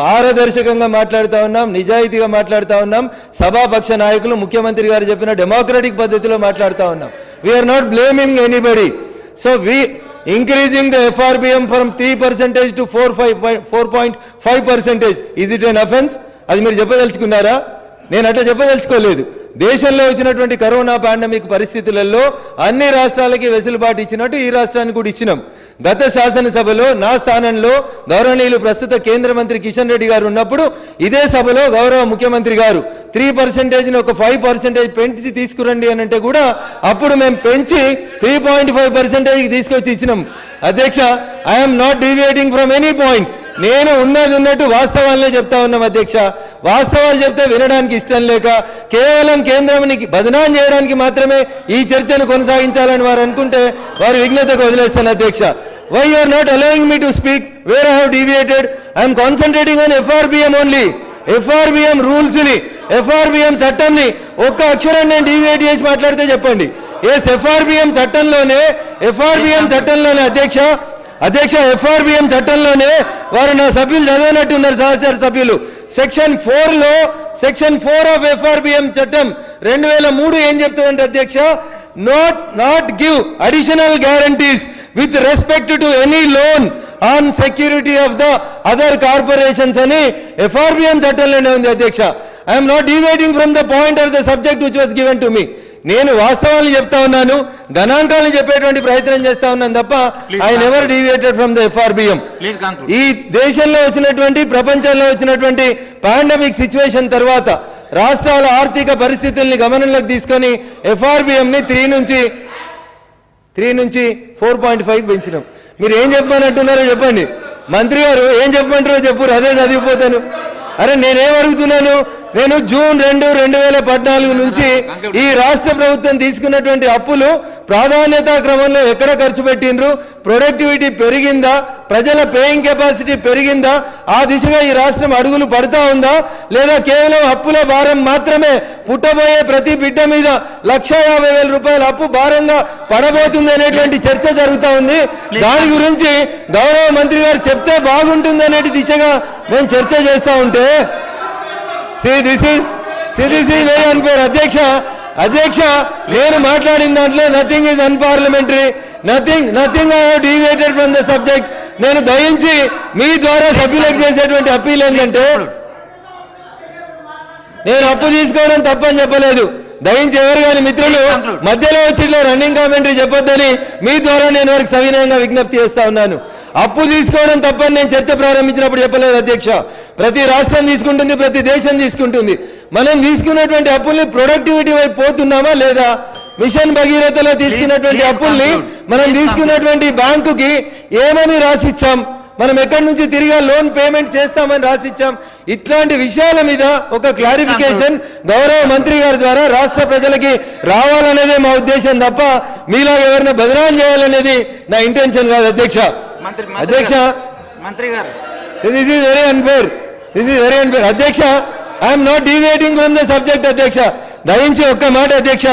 పారదర్శకంగా మాట్లాడుతా ఉన్నాం నిజాయితీగా మాట్లాడుతా ఉన్నాం సభాపక్ష నాయకులు ముఖ్యమంత్రి గారు చెప్పిన డెమోక్రటిక్ పద్ధతిలో మాట్లాడుతా ఉన్నాం we are not blaming anybody so we increasing the FRBM from three percentage to four five four point five percentage is it an offence అది మీరు చెప్పదలుచుకున్నారా నేను అట్లా చెప్పదలుచుకోలేదు దేశంలో వచ్చినటువంటి కరోనా పాండమిక్ పరిస్థితులలో అన్ని రాష్ట్రాలకి వెసులుబాటు ఇచ్చినట్టు ఈ రాష్ట్రానికి కూడా ఇచ్చినాం గత శాసనసభలో నా స్థానంలో గౌరవనీయులు ప్రస్తుత కేంద్ర మంత్రి కిషన్ రెడ్డి గారు ఉన్నప్పుడు ఇదే సభలో గౌరవ ముఖ్యమంత్రి గారు త్రీ పర్సెంటేజ్ని ఒక ఫైవ్ పర్సెంటేజ్ పెంచి తీసుకురండి అని అంటే కూడా అప్పుడు మేము పెంచి త్రీ పాయింట్ ఫైవ్ పర్సెంటేజ్కి తీసుకొచ్చి ఇచ్చినాం అధ్యక్ష I'm not deviating from any point నేను ఉన్నది ఉన్నట్టు వాస్తవాలనే చెప్తా ఉన్నాం అధ్యక్ష వాస్తవాలు చెప్తే వినడానికి ఇష్టం లేక కేవలం కేంద్రానికి బదనాం చేయడానికి మాత్రమే ఈ చర్చను కొనసాగించాలని వారు అనుకుంటే వారు విఘ్నతకు వదిలేస్తాను అధ్యక్ష why are not allowing me to speak where I have deviated I'm concentrating on FRBM only FRBM rules ని ఎఫ్ఆర్బిఎం చట్టంని ఒక్క అక్షరం నేను డీవియేట్ చేసి మాట్లాడితే చెప్పండి ఎస్ ఎఫ్ఆర్బిఎం చట్టంలోనే ఎఫ్ఆర్బిఎం చట్టంలోనే అధ్యక్ష అధ్యక్ష ఎఫ్ఆర్బిఎం చట్టంలోనే వారు నా సభ్యులు చదివినట్టున్నారు సహచర సభ్యులు సెక్షన్ ఫోర్ లో సెక్షన్ ఫోర్ ఆఫ్ ఎఫ్ఆర్బిఎం చట్టం రెండు వేల మూడు ఏం చెప్తుందంటే అధ్యక్ష not not give additional guarantees with respect to any loan on security of the other corporations అని ఎఫ్ఆర్బిఎం చట్టంలోనే ఉంది అధ్యక్ష I'm not deviating from the point of the subject which was given to me నేను వాస్తవాలు చెప్తా ఉన్నాను గణాంకాలను చెప్పేటువంటి ప్రయత్నం చేస్తా ఉన్నాను తప్ప I never deviated from the FRBM please conclude ఈ దేశంలో వచ్చినటువంటి ప్రపంచంలో వచ్చినటువంటి పాండమిక్ సిచ్యువేషన్ తర్వాత రాష్ట్రాల ఆర్థిక పరిస్థితుల్ని గమనంలోకి తీసుకొని ఎఫ్ఆర్బిఎం ని త్రీ నుంచి త్రీ నుంచి ఫోర్ పాయింట్ ఫైవ్ పెంచినాం మీరు ఏం చెప్పమనంటున్నారో చెప్పండి మంత్రి గారు ఏం చెప్పమంటారో చెప్పురు అదే చదివిపోతాను అరే నేనేం అడుగుతున్నాను నేను జూన్ రెండు రెండు వేల పద్నాలుగు నుంచి ఈ రాష్ట్ర ప్రభుత్వం తీసుకున్నటువంటి అప్పులు ప్రాధాన్యతా క్రమంలో ఎక్కడ ఖర్చు పెట్టిండ్రు ప్రొడక్టివిటీ పెరిగిందా ప్రజల పేయింగ్ కెపాసిటీ పెరిగిందా ఆ దిశగా ఈ రాష్ట్రం అడుగులు పడతా ఉందా లేదా కేవలం అప్పుల భారం మాత్రమే పుట్టబోయే ప్రతి బిడ్డ మీద లక్ష యాభై వేల రూపాయల అప్పు భారంగా పడబోతుంది అనేటువంటి చర్చ జరుగుతా ఉంది దాని గురించి గౌరవ మంత్రి గారు చెప్తే బాగుంటుంది అనేటి దిశగా మేము చర్చ చేస్తా ఉంటే see this is see this is very unfair అధ్యక్ష అధ్యక్ష నేను మాట్లాడిన దాంట్లో nothing is unparliamentary nothing nothing I have deviated from the subject నేను దయించి మీ ద్వారా సభ్యులకు చేసేటువంటి అప్పీల్ ఏంటంటే నేను అప్పు తీసుకోవడం తప్పని చెప్పలేదు దయించి ఎవరు కానీ మిత్రులు మధ్యలో వచ్చి ఇట్లా రన్నింగ్ కామెంటరీ చెప్పొద్దని మీ ద్వారా నేను వారికి సవినయంగా విజ్ఞప్తి చేస్తా ఉన్నాను అప్పు తీసుకోవడం తప్పని నేను చర్చ ప్రారంభించినప్పుడు చెప్పలేదు అధ్యక్ష ప్రతి రాష్ట్రం తీసుకుంటుంది ప్రతి దేశం తీసుకుంటుంది మనం తీసుకున్నటువంటి అప్పుల్ని ప్రొడక్టివిటీ వైపు పోతున్నామా లేదా మిషన్ భగీరథలో తీసుకున్నటువంటి please అప్పుల్ని conclude. మనం Please తీసుకున్నటువంటి బ్యాంకుకి ఏమని రాసిచ్చాం మనం ఎక్కడి నుంచి తిరిగి లోన్ పేమెంట్ చేస్తామని రాసిచ్చాం ఇట్లాంటి విషయాల మీద ఒక క్లారిఫికేషన్ గౌరవ మంత్రి గారి ద్వారా రాష్ట్ర ప్రజలకి రావాలనేదే మా ఉద్దేశం తప్ప మీలా ఎవరిని బదనాం చేయాలనేది నా ఇంటెన్షన్ కాదు అధ్యక్ష మంత్రి మంత్రి అధ్యక్ష గారు, మంత్రి గారు this is very unfair this is very unfair అధ్యక్ష I'm not deviating from the subject అధ్యక్ష దయించి ఒక్క మాట అధ్యక్ష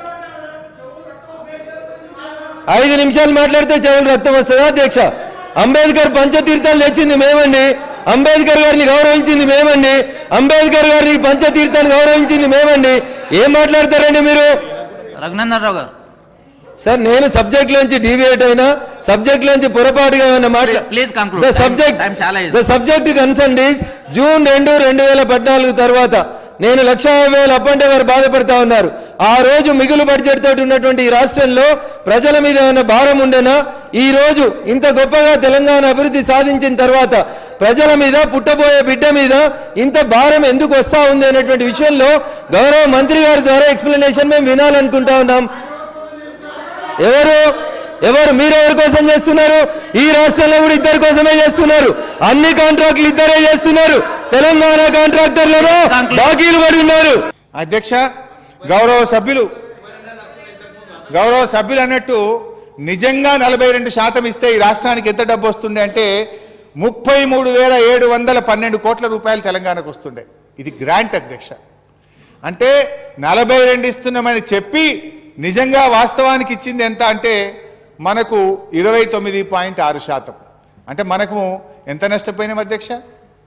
ఐదు నిమిషాలు మాట్లాడితే చెవులు రక్తం వస్తుందా అధ్యక్ష అంబేద్కర్ పంచతీర్థాలు తెచ్చింది మేమండి అంబేద్కర్ గారిని గౌరవించింది మేమండి అంబేద్కర్ గారిని పంచతీర్థాన్ని గౌరవించింది మేమండి ఏం మాట్లాడతారండి మీరు రఘునందన్ రావు గారు సార్ నేను సబ్జెక్ట్ లోంచి డీవియేట్ అయినా సబ్జెక్ట్ లోంచి పొరపాటుగా ఏమైనా మాట్లా Please conclude. The Time- subject time చాలా అయింది. The subject concern is June రెండు రెండు వేల పద్నాలుగు తర్వాత నేను లక్ష యాభై వేలు అప్పంటే వారు బాధపడతా ఉన్నారు ఆ రోజు మిగులు బడ్జెట్ తోటి ఉన్నటువంటి ఈ రాష్ట్రంలో ప్రజల మీద ఏమైనా భారం ఉండేనా ఈ రోజు ఇంత గొప్పగా తెలంగాణ అభివృద్ధి సాధించిన తర్వాత ప్రజల మీద పుట్టబోయే బిడ్డ మీద ఇంత భారం ఎందుకు వస్తా ఉంది అనేటువంటి విషయంలో గౌరవ మంత్రి గారి ద్వారా ఎక్స్ప్లెనేషన్ మేము వినాలనుకుంటా ఉన్నాం ఎవరు ఎవరు మీరు ఎవరి కోసం చేస్తున్నారు ఈ రాష్ట్రంలో కూడా ఇద్దరి కోసమే చేస్తున్నారు అన్ని కాంట్రాక్టులు ఇద్దరే చేస్తున్నారు తెలంగాణ కాంట్రాక్టర్లలో బాకీలు పడి ఉన్నారు అధ్యక్ష గౌరవ సభ్యులు గౌరవ సభ్యులు అన్నట్టు నిజంగా నలభై రెండు శాతం ఇస్తే ఈ రాష్ట్రానికి ఎంత డబ్బు వస్తుండే అంటే ముప్పై మూడు వేల ఏడు వందల పన్నెండు కోట్ల రూపాయలు తెలంగాణకు వస్తుండే ఇది గ్రాంట్ అధ్యక్ష అంటే నలభై రెండు ఇస్తున్నామని చెప్పి నిజంగా వాస్తవానికి ఇచ్చింది ఎంత అంటే మనకు ఇరవై తొమ్మిది పాయింట్ ఆరు శాతం అంటే మనకు ఎంత నష్టపోయినాం అధ్యక్ష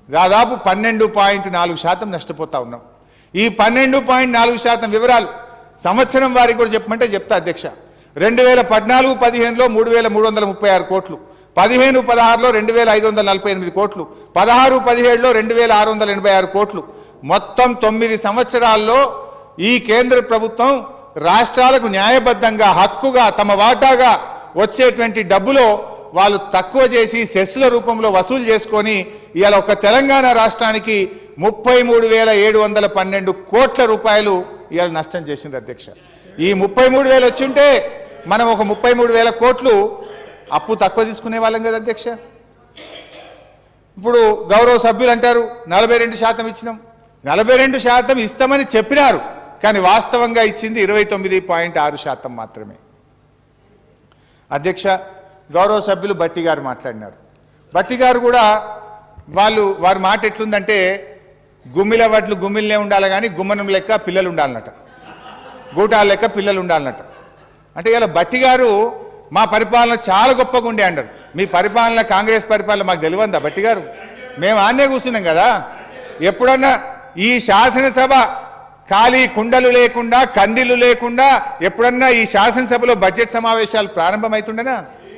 దాదాపు పన్నెండు పాయింట్ నాలుగు శాతం నష్టపోతా ఉన్నాం ఈ పన్నెండు పాయింట్ నాలుగు శాతం వివరాలు సంవత్సరం వారికి కూడా చెప్పమంటే చెప్తా అధ్యక్ష రెండు వేల పద్నాలుగు పదిహేనులో మూడు వేల మూడు వందల ముప్పై ఆరు కోట్లు పదిహేను పదహారులో రెండు వేల ఐదు వందల నలభై ఎనిమిది కోట్లు పదహారు పదిహేడులో రెండు వేల ఆరు వందల ఎనభై ఆరు కోట్లు మొత్తం తొమ్మిది సంవత్సరాల్లో ఈ కేంద్ర ప్రభుత్వం రాష్ట్రాలకు న్యాయబద్ధంగా హక్కుగా తమ వాటాగా వచ్చేటువంటి డబ్బులో వాళ్ళు తక్కువ చేసి సెస్ల రూపంలో వసూలు చేసుకొని ఇవాళ ఒక తెలంగాణ రాష్ట్రానికి ముప్పై మూడు వేల ఏడు వందల పన్నెండు కోట్ల రూపాయలు ఇవాళ నష్టం చేసింది అధ్యక్ష ఈ ముప్పై మూడు వేలు వచ్చుంటే మనం ఒక ముప్పై మూడు వేల కోట్లు అప్పు తక్కువ తీసుకునే వాళ్ళం కదా అధ్యక్ష ఇప్పుడు గౌరవ సభ్యులు అంటారు నలభై రెండు శాతం ఇచ్చినాం నలభై రెండు శాతం ఇస్తామని చెప్పినారు కానీ వాస్తవంగా ఇచ్చింది ఇరవై తొమ్మిది పాయింట్ ఆరు శాతం మాత్రమే అధ్యక్ష గౌరవ సభ్యులు బట్టి గారు మాట్లాడినారు బట్టి గారు కూడా వాళ్ళు వారి మాట ఎట్లుందంటే గుమ్మిల వడ్లు గుమ్మిలనే ఉండాలి కానీ గుమ్మనం లెక్క పిల్లలు ఉండాలన్నట గూటాల లెక్క పిల్లలు ఉండాలన్నట అంటే ఇలా బట్టి గారు మా పరిపాలన చాలా గొప్పగా ఉండే అంటారు మీ పరిపాలన కాంగ్రెస్ పరిపాలన మాకు తెలియందా బట్టి గారు మేము ఆన్నే కూర్చున్నాం కదా ఎప్పుడన్నా ఈ శాసనసభ ఖాళీ కుండలు లేకుండా కందిలు లేకుండా ఎప్పుడన్నా ఈ శాసనసభలో బడ్జెట్ సమావేశాలు ప్రారంభమవుతుండేనా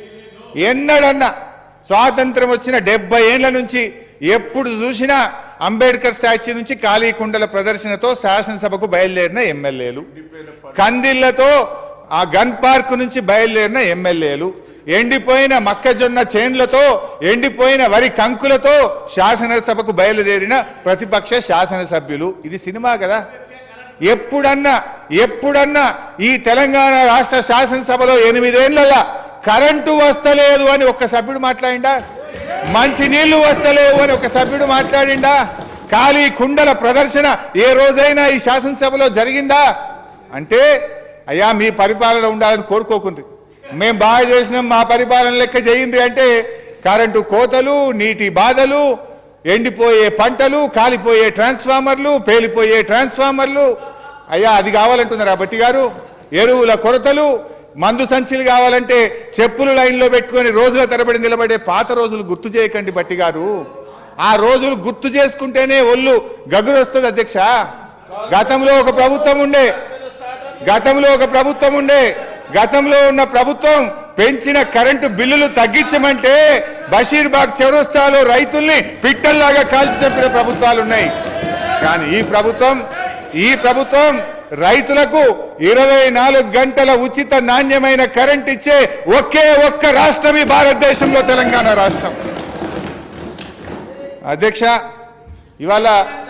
ఎన్నడన్నా స్వాతంత్రం వచ్చిన డెబ్బై ఏళ్ల నుంచి ఎప్పుడు చూసినా అంబేద్కర్ స్టాచ్యూ నుంచి ఖాళీ కుండల ప్రదర్శనతో శాసనసభకు బయలుదేరిన ఎమ్మెల్యేలు కందిళ్లతో ఆ గన్ పార్క్ నుంచి బయలుదేరిన ఎమ్మెల్యేలు ఎండిపోయిన మొక్కజొన్న చేన్లతో ఎండిపోయిన వరి కంకులతో శాసనసభకు బయలుదేరిన ప్రతిపక్ష శాసనసభ్యులు ఇది సినిమా కదా ఎప్పుడన్నా ఎప్పుడన్నా ఈ తెలంగాణ రాష్ట్ర శాసనసభలో ఎనిమిదేళ్లలో కరెంటు వస్తలేదు అని ఒక సభ్యుడు మాట్లాడిండా మంచి నీళ్లు వస్తలేవు అని ఒక సభ్యుడు మాట్లాడిండా ఖాళీ కుండల ప్రదర్శన ఏ రోజైనా ఈ శాసనసభలో జరిగిందా అంటే అయ్యా మీ పరిపాలన ఉండాలని కోరుకోకుంది మేము బాగా చేసినాం మా పరిపాలన లెక్క చేయండి అంటే కరెంటు కోతలు నీటి బాధలు ఎండిపోయే పంటలు కాలిపోయే ట్రాన్స్ఫార్మర్లు పేలిపోయే ట్రాన్స్ఫార్మర్లు అయ్యా అది కావాలంటున్నారా బట్టి గారు ఎరువుల కొరతలు మందు సంచులు కావాలంటే చెప్పులు లైన్లో పెట్టుకొని రోజుల తరబడి నిలబడే పాత రోజులు గుర్తు చేయకండి బట్టి గారు ఆ రోజులు గుర్తు చేసుకుంటేనే ఒళ్ళు గగురు వస్తుంది అధ్యక్ష గతంలో ఒక ప్రభుత్వం ఉండే గతంలో ఒక ప్రభుత్వం ఉండే గతంలో ఉన్న ప్రభుత్వం పెంచిన కరెంటు బిల్లులు తగ్గించమంటే బషీర్బాగ్ చౌరస్తాలో రైతుల్ని పిట్టల్లాగా కాల్చి చంపిన ప్రభుత్వాలు ఉన్నాయి కానీ ఈ ప్రభుత్వం ఈ ప్రభుత్వం రైతులకు ఇరవై నాలుగు గంటల ఉచిత నాణ్యమైన కరెంట్ ఇచ్చే ఒకే ఒక్క రాష్ట్రం ఈ భారతదేశంలో తెలంగాణ రాష్ట్రం అధ్యక్ష ఇవాళ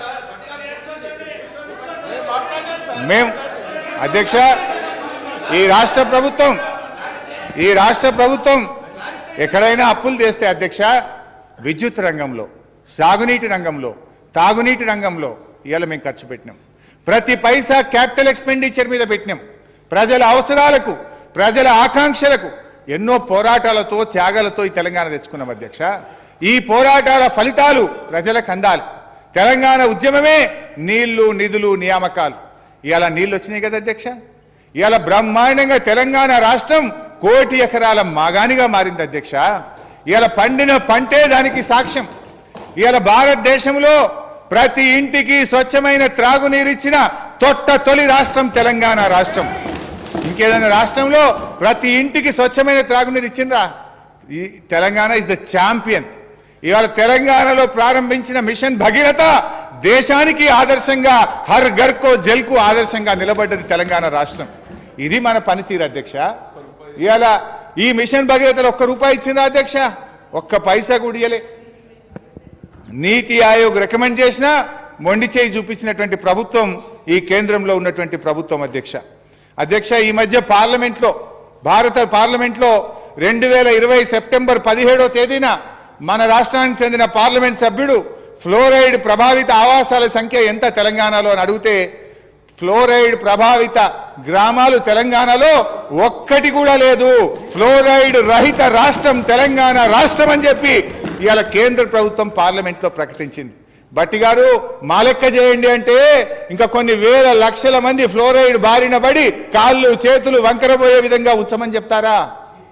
మేం అధ్యక్ష ఈ రాష్ట్ర ప్రభుత్వం ఈ రాష్ట్ర ప్రభుత్వం ఎక్కడైనా అప్పులు చేస్తే అధ్యక్ష విద్యుత్ రంగంలో సాగునీటి రంగంలో తాగునీటి రంగంలో ఇవాళ మేము ఖర్చు పెట్టినాం ప్రతి పైసా క్యాపిటల్ ఎక్స్పెండిచర్ మీద పెట్టినాం ప్రజల అవసరాలకు ప్రజల ఆకాంక్షలకు ఎన్నో పోరాటాలతో త్యాగాలతో ఈ తెలంగాణ తెచ్చుకున్నాం అధ్యక్ష ఈ పోరాటాల ఫలితాలు ప్రజలకు అందాలి తెలంగాణ ఉద్యమమే నీళ్లు నిధులు నియామకాలు ఇవాళ నీళ్ళు వచ్చినాయి కదా అధ్యక్ష ఇవాళ బ్రహ్మాండంగా తెలంగాణ రాష్ట్రం కోటి ఎకరాల మాగానిగా మారింది అధ్యక్ష ఇవాళ పండిన పంటే దానికి సాక్ష్యం ఇవాళ భారతదేశంలో ప్రతి ఇంటికి స్వచ్ఛమైన త్రాగునీరిచ్చిన తొట్ట తొలి రాష్ట్రం తెలంగాణ రాష్ట్రం ఇంకేదైనా రాష్ట్రంలో ప్రతి ఇంటికి స్వచ్ఛమైన త్రాగునీరు ఇచ్చిండ్రా ఈ తెలంగాణ ఇస్ ద ఛాంపియన్ ఇవాళ తెలంగాణలో ప్రారంభించిన మిషన్ భగీరథ దేశానికి ఆదర్శంగా హర్ గర్కో జల్కు ఆదర్శంగా నిలబడ్డది తెలంగాణ రాష్ట్రం ఇది మన పనితీరు అధ్యక్ష ఇవాళ ఈ మిషన్ భగీరథలో ఒక్క రూపాయి ఇచ్చిందా అధ్యక్ష ఒక్క పైసా కూడా ఇయ్యలే నీతి ఆయోగ్ రికమెండ్ చేసిన మొండి చేయి చూపించినటువంటి ప్రభుత్వం ఈ కేంద్రంలో ఉన్నటువంటి ప్రభుత్వం అధ్యక్ష అధ్యక్ష ఈ మధ్య పార్లమెంట్లో భారత పార్లమెంట్లో రెండు వేల ఇరవై సెప్టెంబర్ పదిహేడో తేదీన మన రాష్ట్రానికి చెందిన పార్లమెంట్ సభ్యుడు ఫ్లోరైడ్ ప్రభావిత ఆవాసాల సంఖ్య ఎంత తెలంగాణలో అని అడిగితే ఫ్లోరైడ్ ప్రభావిత గ్రామాలు తెలంగాణలో ఒక్కటి కూడా లేదు ఫ్లోరైడ్ రహిత రాష్ట్రం తెలంగాణ రాష్ట్రం అని చెప్పి ఇవాళ కేంద్ర ప్రభుత్వం పార్లమెంట్లో ప్రకటించింది బట్టి గారు మా లెక్క చేయండి అంటే ఇంకా కొన్ని వేల లక్షల మంది ఫ్లోరైడ్ బారిన పడి కాళ్ళు చేతులు వంకరబోయే విధంగా ఉంచమని చెప్తారా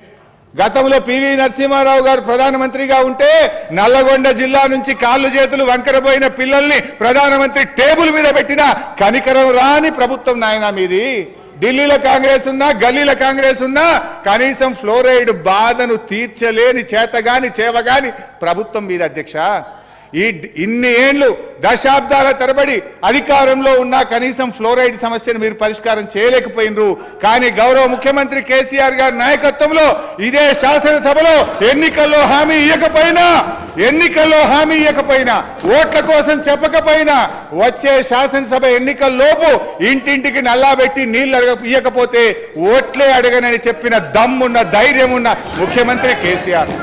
గతంలో పివి నరసింహారావు గారు ప్రధానమంత్రిగా ఉంటే నల్లగొండ జిల్లా నుంచి కాళ్ళు చేతులు వంకరపోయిన పిల్లల్ని ప్రధానమంత్రి టేబుల్ మీద పెట్టిన కనికరం రాని ప్రభుత్వం నాయన మీది ఢిల్లీలో కాంగ్రెస్ ఉన్నా గల్లీలో కాంగ్రెస్ ఉన్నా కనీసం ఫ్లోరైడ్ బాధను తీర్చలేని చేతగాని చేవగాని ప్రభుత్వం మీద అధ్యక్ష ఈ డ్- ఇన్ని ఏండ్లు దశాబ్దాల తరబడి అధికారంలో ఉన్న కనీసం ఫ్లోరైడ్ సమస్యను మీరు పరిష్కారం చేయలేకపోయినరు కానీ గౌరవ ముఖ్యమంత్రి కేసీఆర్ గారి నాయకత్వంలో ఇదే శాసనసభలో ఎన్నికల్లో హామీ ఇవ్వకపోయినా ఎన్నికల్లో హామీ ఇవ్వకపోయినా ఓట్ల కోసం చెప్పకపోయినా వచ్చే శాసనసభ ఎన్నికల్లోపు ఇంటింటికి నల్లాబెట్టి నీళ్లు అడగ ఇవ్వకపోతే ఓట్లే అడగనని చెప్పిన దమ్మున్న ధైర్యం ఉన్న ముఖ్యమంత్రి కేసీఆర్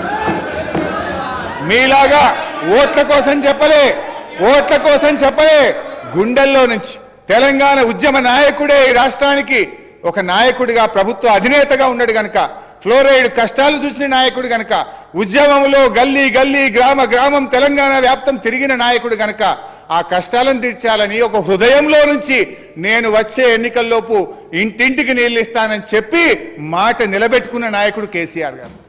మీలాగా ఓట్ల కోసం చెప్పలే ఓట్ల కోసం చెప్పలే గుండెల్లో నుంచి తెలంగాణ ఉద్యమ నాయకుడే ఈ రాష్ట్రానికి ఒక నాయకుడిగా ప్రభుత్వ అధినేతగా ఉన్నాడు గనక ఫ్లోరైడ్ కష్టాలు చూసిన నాయకుడు గనక ఉద్యమంలో గల్లీ గల్లీ గ్రామ గ్రామం తెలంగాణ వ్యాప్తం తిరిగిన నాయకుడు గనక ఆ కష్టాలను తీర్చాలని ఒక హృదయంలో నుంచి నేను వచ్చే ఎన్నికల్లోపు ఇంటింటికి నీళ్ళు ఇస్తానని చెప్పి మాట నిలబెట్టుకున్న నాయకుడు కేసీఆర్ గారు